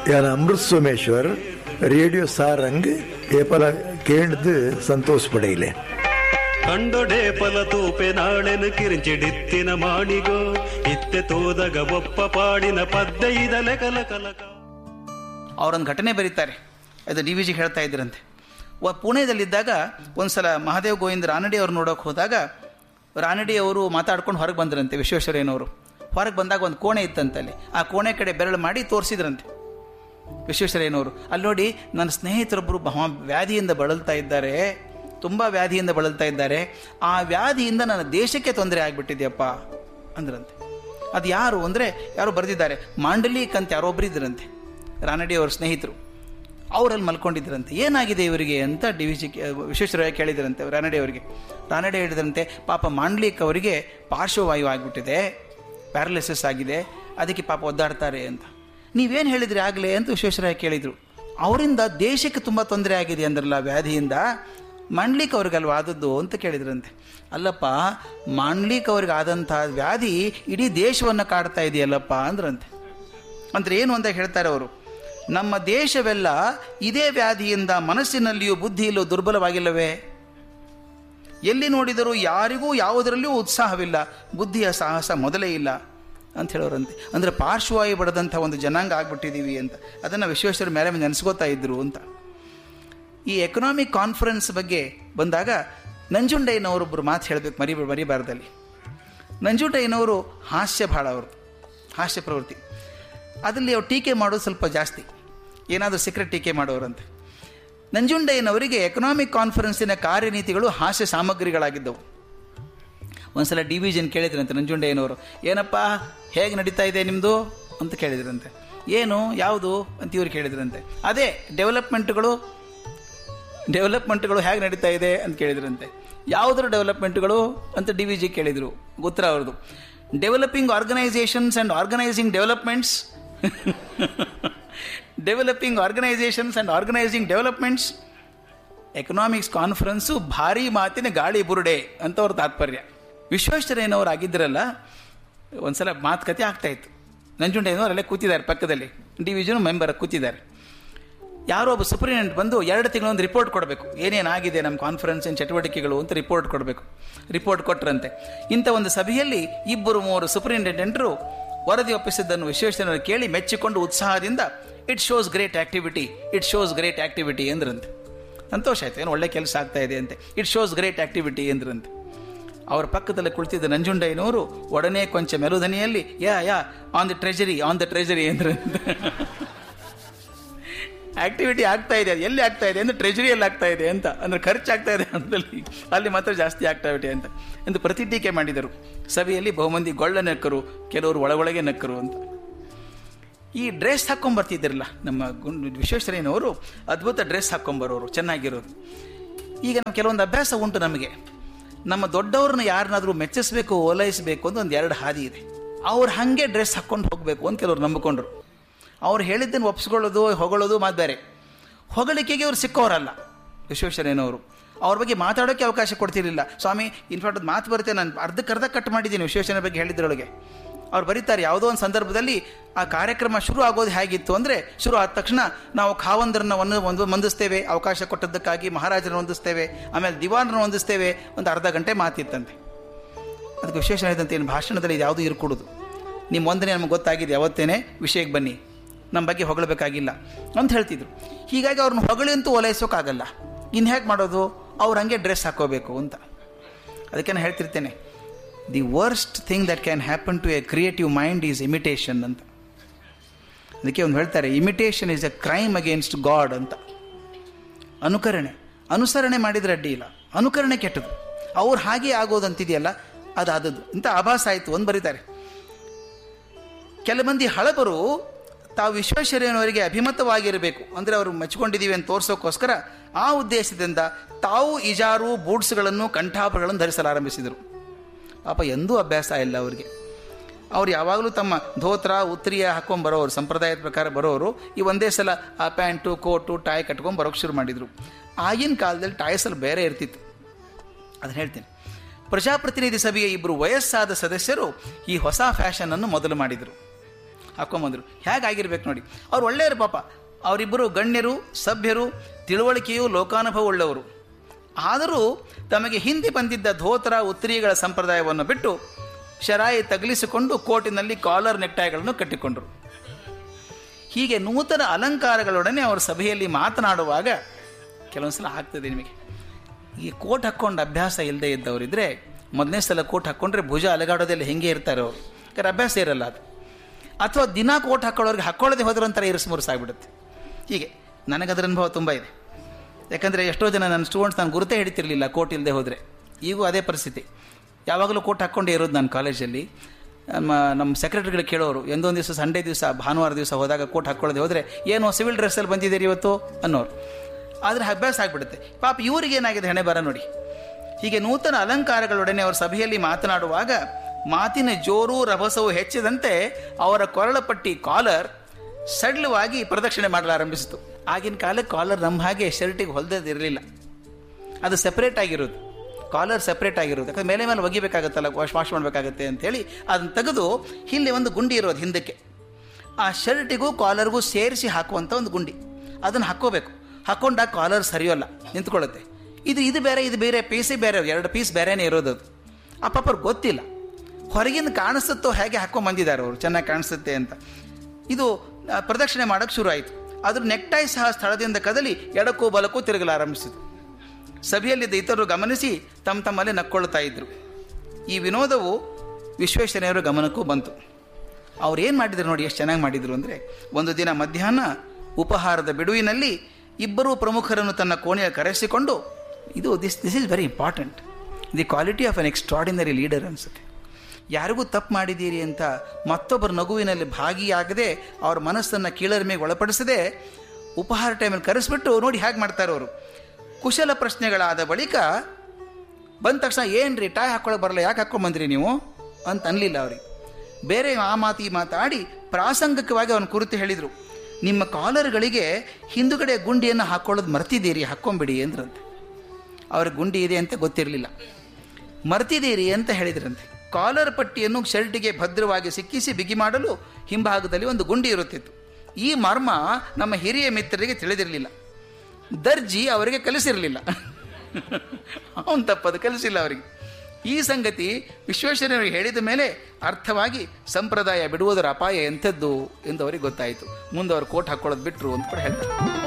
यार अमृत सोमेश्वर रेडियो सारंग ये पल केंद्र संतोष पड़ेले ಕಂಡೊಡೆ ಫಲತೂಪೆ ನಾಳೆನು ಕಿರಿಂಚಿಡಿತ್ತಿನ ಮಾಡಿಗೋ ಇತ್ತೆ ತೋದಗ ಒಪ್ಪ ಪಾಡಿನ ಪದ್ಯ ಇದಲೆ ಕಲ ಕಲಕ ಅವರೊಂದು ಘಟನೆ ಬರೀತಾರೆ ಅದು ಡಿ ವಿ ಜಿ ಹೇಳ್ತಾ ಇದ್ರಂತೆ ವ ಪುಣೆದಲ್ಲಿದ್ದಾಗ ಒಂದು ಸಲ ಮಹಾದೇವ್ ಗೋವಿಂದ ರಾನಡಿ ಅವ್ರು ನೋಡೋಕೆ ಹೋದಾಗ ರಾನಡಿ ಅವರು ಮಾತಾಡ್ಕೊಂಡು ಹೊರಗೆ ಬಂದ್ರಂತೆ ವಿಶ್ವೇಶ್ವರಯ್ಯನವರು ಹೊರಗೆ ಬಂದಾಗ ಒಂದು ಕೋಣೆ ಇತ್ತಂತಲ್ಲಿ ಆ ಕೋಣೆ ಕಡೆ ಬೆರಳು ಮಾಡಿ ತೋರಿಸಿದ್ರಂತೆ ವಿಶ್ವೇಶ್ವರಯ್ಯನವರು ಅಲ್ಲಿ ನೋಡಿ ನನ್ನ ಸ್ನೇಹಿತರೊಬ್ಬರು ಮಹಾ ವ್ಯಾಧಿಯಿಂದ ಬಳಲ್ತಾ ಇದ್ದಾರೆ ತುಂಬ ವ್ಯಾಧಿಯಿಂದ ಬಳಲ್ತಾ ಇದ್ದಾರೆ ಆ ವ್ಯಾಧಿಯಿಂದ ನನ್ನ ದೇಶಕ್ಕೆ ತೊಂದರೆ ಆಗಿಬಿಟ್ಟಿದೆಯಪ್ಪ ಅಂದ್ರಂತೆ ಅದು ಯಾರು ಅಂದರೆ ಯಾರೋ ಬರೆದಿದ್ದಾರೆ ಮಾಂಡಲೀಕ್ ಅಂತ ಯಾರೊಬ್ಬರು ಇದ್ರಂತೆ ರಾನಡಿ ಅವ್ರ ಸ್ನೇಹಿತರು ಅವರಲ್ಲಿ ಮಲ್ಕೊಂಡಿದ್ರಂತೆ ಏನಾಗಿದೆ ಇವರಿಗೆ ಅಂತ ಡಿ ವಿ ಜಿ ವಿಶ್ವೇಶ್ವರಯ್ಯ ಕೇಳಿದ್ರಂತೆ ರಾನಡೆ ಅವರಿಗೆ ರಾನಡೆ ಹೇಳಿದ್ರಂತೆ ಪಾಪ ಮಾಂಡ್ಲಿಕ್ ಅವರಿಗೆ ಪಾರ್ಶ್ವವಾಯು ಆಗಿಬಿಟ್ಟಿದೆ ಪ್ಯಾರಲಿಸಿಸ್ ಆಗಿದೆ ಅದಕ್ಕೆ ಪಾಪ ಒದ್ದಾಡ್ತಾರೆ ಅಂತ ನೀವೇನು ಹೇಳಿದ್ರಿ ಆಗಲೇ ಅಂತ ವಿಶ್ವೇಶ್ವರಯ್ಯ ಕೇಳಿದರು ಅವರಿಂದ ದೇಶಕ್ಕೆ ತುಂಬ ತೊಂದರೆ ಆಗಿದೆ ಅಂದ್ರಲ್ಲ ವ್ಯಾಧಿಯಿಂದ ಮಾಂಡ್ಲಿಕ್ ಅವ್ರಿಗಲ್ವ ಆದದ್ದು ಅಂತ ಕೇಳಿದ್ರಂತೆ ಅಲ್ಲಪ್ಪ ಮಾಂಡ್ಲಿಕ್ ಅವ್ರಿಗೆ ಆದಂಥ ವ್ಯಾಧಿ ಇಡೀ ದೇಶವನ್ನು ಕಾಡ್ತಾ ಇದೆಯಲ್ಲಪ್ಪ ಅಂದ್ರಂತೆ ಅಂದ್ರೆ ಏನು ಅಂತ ಹೇಳ್ತಾರೆ ಅವರು ನಮ್ಮ ದೇಶವೆಲ್ಲ ಇದೇ ವ್ಯಾಧಿಯಿಂದ ಮನಸ್ಸಿನಲ್ಲಿಯೂ ಬುದ್ಧಿಯಲ್ಲೂ ದುರ್ಬಲವಾಗಿಲ್ಲವೇ ಎಲ್ಲಿ ನೋಡಿದರೂ ಯಾರಿಗೂ ಯಾವುದರಲ್ಲಿಯೂ ಉತ್ಸಾಹವಿಲ್ಲ ಬುದ್ಧಿಯ ಸಾಹಸ ಮೊದಲೇ ಇಲ್ಲ ಅಂತ ಹೇಳೋರಂತೆ ಅಂದರೆ ಪಾರ್ಶ್ವವಾಯು ಬಡದಂಥ ಒಂದು ಜನಾಂಗ ಆಗ್ಬಿಟ್ಟಿದ್ದೀವಿ ಅಂತ ಅದನ್ನು ವಿಶ್ವೇಶ್ವರ ಮೇಲೆ ನೆನೆಸ್ಕೋತಾ ಇದ್ರು ಅಂತ ಈ ಎಕನಾಮಿಕ್ ಕಾನ್ಫರೆನ್ಸ್ ಬಗ್ಗೆ ಬಂದಾಗ ನಂಜುಂಡಯ್ಯನವರೊಬ್ಬರು ಮಾತು ಹೇಳಬೇಕು ಮರಿ ಮರಿಬಾರ್ದಲ್ಲಿ ನಂಜುಂಡಯ್ಯನವರು ಹಾಸ್ಯ ಭಾಳ ಅವರು ಹಾಸ್ಯ ಪ್ರವೃತ್ತಿ ಅದರಲ್ಲಿ ಅವ್ರು ಟೀಕೆ ಮಾಡೋದು ಸ್ವಲ್ಪ ಜಾಸ್ತಿ ಏನಾದರೂ ಸೀಕ್ರೆಟ್ ಟೀಕೆ ಮಾಡೋರಂತೆ ನಂಜುಂಡಯ್ಯನವರಿಗೆ ಎಕನಾಮಿಕ್ ಕಾನ್ಫರೆನ್ಸಿನ ಕಾರ್ಯನೀತಿಗಳು ಹಾಸ್ಯ ಸಾಮಗ್ರಿಗಳಾಗಿದ್ದವು ಒಂದ್ಸಲ ಡಿ ವಿ ಜನ್ ಕೇಳಿದ್ರಂತೆ ನಂಜುಂಡಯ್ಯನವರು ಏನಪ್ಪ ಹೇಗೆ ನಡೀತಾ ಇದೆ ನಿಮ್ಮದು ಅಂತ ಕೇಳಿದ್ರಂತೆ ಏನು ಯಾವುದು ಅಂತ ಇವ್ರು ಕೇಳಿದ್ರಂತೆ ಅದೇ ಡೆವಲಪ್ಮೆಂಟ್ಗಳು ಡೆವಲಪ್ಮೆಂಟ್ಗಳು ಹೇಗೆ ನಡೀತಾ ಇದೆ ಅಂತ ಕೇಳಿದ್ರಂತೆ ಯಾವುದರ ಡೆವಲಪ್ಮೆಂಟ್ಗಳು ಅಂತ ಡಿ ವಿ ಜಿ ಕೇಳಿದರು ಉತ್ತರ ಅವ್ರದ್ದು developing organisations and organising developments developing organisations and organising developments economics conference ಭಾರಿ ಮಾತಿನ ಗಾಳಿ ಬುರುಡೆ ಅಂತ ಅವ್ರ ತಾತ್ಪರ್ಯ ವಿಶ್ವೇಶ್ವರಯ್ಯನವರು ಆಗಿದ್ದರಲ್ಲ ಒಂದ್ಸಲ ಮಾತುಕತೆ ಆಗ್ತಾ ಇತ್ತು ನಂಜುಂಡಯ್ಯನವರು ಅಲ್ಲೇ ಕೂತಿದ್ದಾರೆ ಪಕ್ಕದಲ್ಲಿ ಡಿವಿಷನ್ ಮೆಂಬರ್ ಕೂತಿದ್ದಾರೆ ಯಾರೋ ಒಬ್ಬ ಸುಪ್ರೀಂಟೆಂಡೆಂಟ್ ಬಂದು ಎರಡು ತಿಂಗಳೊಂದು ರಿಪೋರ್ಟ್ ಕೊಡಬೇಕು ಏನೇನಾಗಿದೆ ನಮ್ಮ ಕಾನ್ಫರೆನ್ಸಿನ ಚಟುವಟಿಕೆಗಳು ಅಂತ ರಿಪೋರ್ಟ್ ಕೊಡಬೇಕು ರಿಪೋರ್ಟ್ ಕೊಟ್ಟರಂತೆ ಇಂಥ ಒಂದು ಸಭೆಯಲ್ಲಿ ಇಬ್ಬರು ಮೂವರು ಸುಪ್ರೀಂಟೆಂಡೆಂಟರು ವರದಿ ಒಪ್ಪಿಸಿದ್ದನ್ನು ವಿಶ್ವೇಶ್ವರಯ್ಯನವರು ಕೇಳಿ ಮೆಚ್ಚಿಕೊಂಡು ಉತ್ಸಾಹದಿಂದ it shows great activity it shows great activity ಎಂದ್ರಂತೆ ಸಂತೋಷ ಆಯ್ತು ಏನು ಒಳ್ಳೆ ಕೆಲಸ ಆಗ್ತಾ ಇದೆ ಅಂತೆ ಇಟ್ ಶೋಸ್ ಗ್ರೇಟ್ ಆಕ್ಟಿವಿಟಿ ಎಂದ್ರಂತೆ ಅವರ ಪಕ್ಕದಲ್ಲಿ ಕುಳಿತಿದ್ದ ನಂಜುಂಡಯ್ಯನವರು ಒಡನೆ ಕೊಂಚ ಮೆಲುದನಿಯಲ್ಲಿ yeah yeah on the treasury on the treasury ಎಂದ್ರಂತೆ ಆಕ್ಟಿವಿಟಿ ಆಗ್ತಾ ಇದೆ ಅದು ಎಲ್ಲಿ ಆಗ್ತಾ ಇದೆ ಅಂದ್ರೆ ಟ್ರೆಜರಿಯಲ್ಲಿ ಆಗ್ತಾ ಇದೆ ಅಂತ ಅಂದ್ರೆ ಖರ್ಚಾಗ್ತಾ ಇದೆ ಅಂತಲ್ಲಿ ಅಲ್ಲಿ ಮಾತ್ರ ಜಾಸ್ತಿ ಆಕ್ಟಿವಿಟಿ ಅಂತ ಎಂದು ಪ್ರತಿ ಟೀಕೆ ಮಾಡಿದರು ಸಭೆಯಲ್ಲಿ ಬಹುಮಂದಿ ಗೊಳ್ಳ ನಕ್ಕರು ಕೆಲವರು ಒಳಗೊಳಗೆ ನಕ್ಕರು ಅಂತ ಈ ಡ್ರೆಸ್ ಹಾಕ್ಕೊಂಬರ್ತಿದ್ದಿರಲ್ಲ ನಮ್ಮ ಗುಂಡು ವಿಶ್ವೇಶ್ವರಯ್ಯನವರು ಅದ್ಭುತ ಡ್ರೆಸ್ ಹಾಕ್ಕೊಂಬರೋರು ಚೆನ್ನಾಗಿರೋದು ಈಗ ನಾವು ಕೆಲವೊಂದು ಅಭ್ಯಾಸ ಉಂಟು ನಮಗೆ ನಮ್ಮ ದೊಡ್ಡವ್ರನ್ನ ಯಾರನ್ನಾದರೂ ಮೆಚ್ಚಿಸ್ಬೇಕು ಓಲೈಸಬೇಕು ಅಂತ ಒಂದು ಎರಡು ಹಾದಿ ಇದೆ ಅವ್ರು ಹಾಗೆ ಡ್ರೆಸ್ ಹಾಕ್ಕೊಂಡು ಹೋಗಬೇಕು ಅಂತ ಕೆಲವರು ನಂಬಿಕೊಂಡ್ರು ಅವ್ರು ಹೇಳಿದ್ದನ್ನು ಒಪ್ಸ್ಕೊಳ್ಳೋದು ಹೊಗಳೋದು ಮಾತು ಬೇರೆ ಹೊಗಳಿಕೆಗೆ ಅವ್ರು ಸಿಕ್ಕೋರಲ್ಲ ವಿಶ್ವೇಶ್ವರಯ್ಯನವರು ಅವ್ರ ಬಗ್ಗೆ ಮಾತಾಡೋಕ್ಕೆ ಅವಕಾಶ ಕೊಡ್ತಿರಲಿಲ್ಲ ಸ್ವಾಮಿ ಇನ್ಫ್ಯಾಕ್ಟ್ ಮಾತು ಬರುತ್ತೆ ನಾನು ಅರ್ಧಕ್ಕರ್ಧ ಕಟ್ ಮಾಡಿದ್ದೀನಿ ವಿಶ್ವೇಶ್ವರನ ಬಗ್ಗೆ ಹೇಳಿದ್ರೊಳಗೆ ಅವ್ರು ಬರೀತಾರೆ ಯಾವುದೋ ಒಂದು ಸಂದರ್ಭದಲ್ಲಿ ಆ ಕಾರ್ಯಕ್ರಮ ಶುರು ಆಗೋದು ಹೇಗಿತ್ತು ಅಂದರೆ ಶುರು ಆದ ತಕ್ಷಣ ನಾವು ಖಾವಂದರನ್ನ ಒಂದು ಒಂದು ವಂದಿಸ್ತೇವೆ ಅವಕಾಶ ಕೊಟ್ಟದ್ದಕ್ಕಾಗಿ ಮಹಾರಾಜರನ್ನ ವಂದಿಸ್ತೇವೆ ಆಮೇಲೆ ದಿವಾನರನ್ನ ವಂದಿಸ್ತೇವೆ ಒಂದು ಅರ್ಧ ಗಂಟೆ ಮಾತಿತ್ತಂತೆ ಅದಕ್ಕೆ ವಿಶೇಷ ಹೇಳಿದಂತೆ ಏನು ಭಾಷಣದಲ್ಲಿ ಇದು ಯಾವುದೂ ಇರ್ಕೊಡೋದು ನಿಮ್ಮ ವಂದನೆ ನಮಗೆ ಗೊತ್ತಾಗಿದೆ ಯಾವತ್ತೇನೆ ವಿಷಯಕ್ಕೆ ಬನ್ನಿ ನಮ್ಮ ಬಗ್ಗೆ ಹೊಗಳಬೇಕಾಗಿಲ್ಲ ಅಂತ ಹೇಳ್ತಿದ್ರು ಹೀಗಾಗಿ ಅವ್ರನ್ನ ಹೊಗಳಿ ಅಂತೂ ಓಲೈಸೋಕ್ಕಾಗಲ್ಲ ಇನ್ನು ಹೇಗೆ ಮಾಡೋದು ಅವ್ರು ಹಂಗೆ ಡ್ರೆಸ್ ಹಾಕೋಬೇಕು ಅಂತ ಅದಕ್ಕೆ ನಾನು ಹೇಳ್ತಿರ್ತೇನೆ the worst thing that can happen to a creative mind is imitation ಅಂತ ಅದಕ್ಕೆ ಒಂದು ಹೇಳ್ತಾರೆ imitation is a crime against God ಅಂತ ಅನುಕರಣೆ ಅನುಸರಣೆ ಮಾಡಿದ್ರೆ ಅಡ್ಡಿ ಇಲ್ಲ ಅನುಕರಣೆ ಕೆಟ್ಟದು ಅವ್ರು ಹಾಗೆ ಆಗೋದಂತಿದೆಯಲ್ಲ ಅದು ಆದದ್ದು ಇಂಥ ಆಭಾಸ ಆಯಿತು ಒಂದು ಬರೀತಾರೆ ಕೆಲ ಮಂದಿ ಹಳಬರು ತಾವು ವಿಶ್ವೇಶ್ವರಯ್ಯನವರಿಗೆ ಅಭಿಮತವಾಗಿರಬೇಕು ಅಂದರೆ ಅವರು ಮೆಚ್ಚಿಕೊಂಡಿದ್ದೀವಿ ಅಂತ ತೋರಿಸೋಕ್ಕೋಸ್ಕರ ಆ ಉದ್ದೇಶದಿಂದ ತಾವು ಇಜಾರು ಬೂಟ್ಸ್ಗಳನ್ನು ಕಂಠಾಭಗಳನ್ನು ಧರಿಸಲಾರಂಭಿಸಿದರು ಪಾಪ ಎಂದೂ ಅಭ್ಯಾಸ ಇಲ್ಲ ಅವರಿಗೆ ಅವ್ರು ಯಾವಾಗಲೂ ತಮ್ಮ ಧೋತ್ರ ಉತ್ತರಿಯ ಹಾಕ್ಕೊಂಡು ಬರೋರು ಸಂಪ್ರದಾಯದ ಪ್ರಕಾರ ಬರೋರು ಈ ಒಂದೇ ಸಲ ಆ ಪ್ಯಾಂಟು ಕೋಟು ಟಾಯ್ ಕಟ್ಕೊಂಡು ಬರೋಕ್ಕೆ ಶುರು ಮಾಡಿದರು ಆಗಿನ ಕಾಲದಲ್ಲಿ ಟಾಯ್ಸಲ್ಲಿ ಬೇರೆ ಇರ್ತಿತ್ತು ಅದನ್ನು ಹೇಳ್ತೀನಿ ಪ್ರಜಾಪ್ರತಿನಿಧಿ ಸಭೆಯ ಇಬ್ಬರು ವಯಸ್ಸಾದ ಸದಸ್ಯರು ಈ ಹೊಸ ಫ್ಯಾಷನನ್ನು ಮೊದಲು ಮಾಡಿದರು ಹಾಕೊಂಬಂದ್ರು ಹೇಗಾಗಿರ್ಬೇಕು ನೋಡಿ ಅವ್ರು ಒಳ್ಳೆಯರು ಪಾಪ ಅವರಿಬ್ಬರು ಗಣ್ಯರು ಸಭ್ಯರು ತಿಳುವಳಿಕೆಯು ಲೋಕಾನುಭವ ಉಳ್ಳವರು ಆದರೂ ತಮಗೆ ಹಿಂದೆ ಬಂದಿದ್ದ ಧೋತರ ಉತ್ತರಿಗಳ ಸಂಪ್ರದಾಯವನ್ನು ಬಿಟ್ಟು ಶರಾಯಿ ತಗಲಿಸಿಕೊಂಡು ಕೋಟಿನಲ್ಲಿ ಕಾಲರ್ ನೆಕ್ಟಾಯ್ಗಳನ್ನು ಕಟ್ಟಿಕೊಂಡರು ಹೀಗೆ ನೂತನ ಅಲಂಕಾರಗಳೊಡನೆ ಅವರು ಸಭೆಯಲ್ಲಿ ಮಾತನಾಡುವಾಗ ಕೆಲವೊಂದು ಸಲ ಆಗ್ತದೆ ನಿಮಗೆ ಈ ಕೋಟ್ ಹಾಕ್ಕೊಂಡು ಅಭ್ಯಾಸ ಇಲ್ಲದೆ ಇದ್ದವರಿದ್ರೆ ಮೊದಲನೇ ಸಲ ಕೋಟ್ ಹಾಕ್ಕೊಂಡ್ರೆ ಭುಜ ಅಲಗಾಡೋದೆಲ್ಲ ಹೆಂಗೆ ಇರ್ತಾರೆ ಅವರು ಯಾಕಂದ್ರೆ ಅಭ್ಯಾಸ ಇರಲ್ಲ ಅದು ಅಥವಾ ದಿನ ಕೋಟ್ ಹಾಕೊಳ್ಳೋರಿಗೆ ಹಾಕೊಳ್ಳದೆ ಹೋದ್ರೆ ಒಂಥರ ಇರಿಸು ಮುರುಸಾಗ್ಬಿಡುತ್ತೆ ಹೀಗೆ ನನಗದರ ಅನುಭವ ತುಂಬ ಇದೆ ಯಾಕಂದರೆ ಎಷ್ಟೋ ಜನ ನನ್ನ ಸ್ಟೂಡೆಂಟ್ಸ್ ನಾನು ಗುರುತೇ ಹಿಡಿತಿರ್ಲಿಲ್ಲ ಕೋಟ್ ಇಲ್ಲದೆ ಹೋದರೆ ಈಗೂ ಅದೇ ಪರಿಸ್ಥಿತಿ ಯಾವಾಗಲೂ ಕೋಟ್ ಹಾಕ್ಕೊಂಡೇ ಇರೋದು ನಾನು ಕಾಲೇಜಲ್ಲಿ ನಮ್ಮ ನಮ್ಮ ಸೆಕ್ರೆಟರಿಗಳು ಕೇಳೋರು ಎಂದೊಂದು ದಿವಸ ಸಂಡೇ ದಿವಸ ಭಾನುವಾರ ದಿವಸ ಹೋದಾಗ ಕೋಟ್ ಹಾಕ್ಕೊಳ್ಳದೆ ಹೋದರೆ ಏನು ಸಿವಿಲ್ ಡ್ರೆಸ್ಸಲ್ಲಿ ಬಂದಿದ್ದೀರಿ ಇವತ್ತು ಅನ್ನೋರು ಆದರೆ ಅಭ್ಯಾಸ ಆಗಿಬಿಡುತ್ತೆ ಪಾಪ ಇವ್ರಿಗೆ ಏನಾಗಿದೆ ಹಣೆ ಬರ ನೋಡಿ ಹೀಗೆ ನೂತನ ಅಲಂಕಾರಗಳೊಡನೆ ಅವರ ಸಭೆಯಲ್ಲಿ ಮಾತನಾಡುವಾಗ ಮಾತಿನ ಜೋರು ರಭಸವು ಹೆಚ್ಚಿದಂತೆ ಅವರ ಕೊರಳ ಪಟ್ಟಿ ಕಾಲರ್ ಸಡಿಲವಾಗಿ ಪ್ರದಕ್ಷಿಣೆ ಮಾಡಲಾರಂಭಿಸಿತು ಆಗಿನ ಕಾಲಕ್ಕೆ ಕಾಲರ್ ನಮ್ಮ ಹಾಗೆ ಶರ್ಟಿಗೆ ಹೊಲ್ದದಿರಲಿಲ್ಲ ಅದು ಸೆಪರೇಟ್ ಆಗಿರೋದು ಕಾಲರ್ ಸೆಪರೇಟ್ ಆಗಿರೋದು ಯಾಕಂದ್ರೆ ಮೇಲೆ ಮೇಲೆ ಒಗಿಬೇಕಾಗತ್ತಲ್ಲ ವಾಶ್ ವಾಶ್ ಮಾಡಬೇಕಾಗತ್ತೆ ಅಂತೇಳಿ ಅದನ್ನು ತೆಗೆದು ಇಲ್ಲಿ ಒಂದು ಗುಂಡಿ ಇರೋದು ಹಿಂದಕ್ಕೆ ಆ ಶರ್ಟಿಗೂ ಕಾಲರ್ಗೂ ಸೇರಿಸಿ ಹಾಕುವಂಥ ಒಂದು ಗುಂಡಿ ಅದನ್ನು ಹಾಕ್ಕೋಬೇಕು ಹಾಕೊಂಡಾಗ ಕಾಲರ್ ಸರಿಯೋಲ್ಲ ನಿಂತ್ಕೊಳ್ಳುತ್ತೆ ಇದು ಇದು ಬೇರೆ ಇದು ಬೇರೆ ಪೀಸೇ ಬೇರೆ ಎರಡು ಪೀಸ್ ಬೇರೆನೇ ಇರೋದು ಅದು ಆ ಪಾಪರ್ ಗೊತ್ತಿಲ್ಲ ಹೊರಗಿಂದ ಕಾಣಿಸುತ್ತೋ ಹೇಗೆ ಹಾಕ್ಕೊಂಡ್ ಬಂದಿದ್ದಾರೆ ಅವರು ಚೆನ್ನಾಗಿ ಕಾಣಿಸುತ್ತೆ ಅಂತ ಇದು ಆ, ಪ್ರದಕ್ಷಿಣೆ ಮಾಡೋಕ್ಕೆ ಶುರು ಆಯಿತು ಅದ್ರ ನೆಕ್ಟೈ ಸಹ ಸ್ಥಳದಿಂದ ಕದಲಿ ಎಡಕ್ಕೂ ಬಲಕ್ಕೂ ತಿರುಗಲಾರಂಭಿಸಿತು ಸಭೆಯಲ್ಲಿದ್ದ ಇತರರು ಗಮನಿಸಿ ತಮ್ಮ ತಮ್ಮಲ್ಲೇ ನಕ್ಕೊಳ್ತಾ ಇದ್ರು ಈ ವಿನೋದವು ವಿಶ್ವೇಶ್ವರಯ್ಯರ ಗಮನಕ್ಕೂ ಬಂತು ಅವ್ರು ಏನು ಮಾಡಿದ್ರು ನೋಡಿ ಎಷ್ಟು ಚೆನ್ನಾಗಿ ಮಾಡಿದ್ರು ಅಂದರೆ ಒಂದು ದಿನ ಮಧ್ಯಾಹ್ನ ಉಪಹಾರದ ಬಿಡುವಿನಲ್ಲಿ ಇಬ್ಬರೂ ಪ್ರಮುಖರನ್ನು ತನ್ನ ಕೋಣೆಯ ಕರೆಸಿಕೊಂಡು ಇದು this this is very important the quality of an extraordinary leader ಅನಿಸುತ್ತೆ ಯಾರಿಗೂ ತಪ್ಪು ಮಾಡಿದ್ದೀರಿ ಅಂತ ಮತ್ತೊಬ್ಬರ ನಗುವಿನಲ್ಲಿ ಭಾಗಿಯಾಗದೆ ಅವ್ರ ಮನಸ್ಸನ್ನು ಕೀಳರಿಮೆಗೆ ಒಳಪಡಿಸದೆ ಉಪಹಾರ ಟೈಮಲ್ಲಿ ಕರೆಸ್ಬಿಟ್ಟು ನೋಡಿ ಹೇಗೆ ಮಾಡ್ತಾರೆ ಅವರು ಕುಶಲ ಪ್ರಶ್ನೆಗಳಾದ ಬಳಿಕ ಬಂದ ತಕ್ಷಣ ಏನ್ರಿ ಟಾಯ್ ಹಾಕೊಳ್ಳೋಕೆ ಬರಲ್ಲ ಯಾಕೆ ಹಾಕ್ಕೊಂಡ್ ಬಂದ್ರಿ ನೀವು ಅಂತ ಅನ್ಲಿಲ್ಲ ಅವ್ರಿಗೆ ಬೇರೆ ಆ ಮಾತು ಈ ಮಾತಾಡಿ ಪ್ರಾಸಂಗಿಕವಾಗಿ ಅವನ ಕುರಿತು ಹೇಳಿದರು ನಿಮ್ಮ ಕಾಲರ್ಗಳಿಗೆ ಹಿಂದುಗಡೆ ಗುಂಡಿಯನ್ನು ಹಾಕೊಳ್ಳೋದು ಮರ್ತಿದ್ದೀರಿ ಹಾಕ್ಕೊಂಬಿಡಿ ಅಂದ್ರಂತೆ ಅವ್ರಿಗೆ ಗುಂಡಿ ಇದೆ ಅಂತ ಗೊತ್ತಿರಲಿಲ್ಲ ಮರ್ತಿದ್ದೀರಿ ಅಂತ ಹೇಳಿದ್ರಂತೆ ಕಾಲರ್ ಪಟ್ಟಿಯನ್ನು ಶರ್ಟಿಗೆ ಭದ್ರವಾಗಿ ಸಿಕ್ಕಿಸಿ ಬಿಗಿ ಮಾಡಲು ಹಿಂಭಾಗದಲ್ಲಿ ಒಂದು ಗುಂಡಿ ಇರುತ್ತಿತ್ತು ಈ ಮರ್ಮ ನಮ್ಮ ಹಿರಿಯ ಮಿತ್ರರಿಗೆ ತಿಳಿದಿರಲಿಲ್ಲ ದರ್ಜಿ ಅವರಿಗೆ ಕಲಿಸಿರಲಿಲ್ಲ ಅವನು ತಪ್ಪದು ಕಲಿಸಿಲ್ಲ ಅವರಿಗೆ ಈ ಸಂಗತಿ ವಿಶ್ವೇಶ್ವರಯ್ಯನವರು ಹೇಳಿದ ಮೇಲೆ ಅರ್ಥವಾಗಿ ಸಂಪ್ರದಾಯ ಬಿಡುವುದರ ಅಪಾಯ ಎಂಥದ್ದು ಎಂದು ಅವರಿಗೆ ಗೊತ್ತಾಯಿತು ಮುಂದೆ ಅವರು ಕೋಟ್ ಹಾಕೊಳ್ಳೋದು ಬಿಟ್ಟರು ಅಂತ ಕೂಡ ಹೇಳ್ತಾರೆ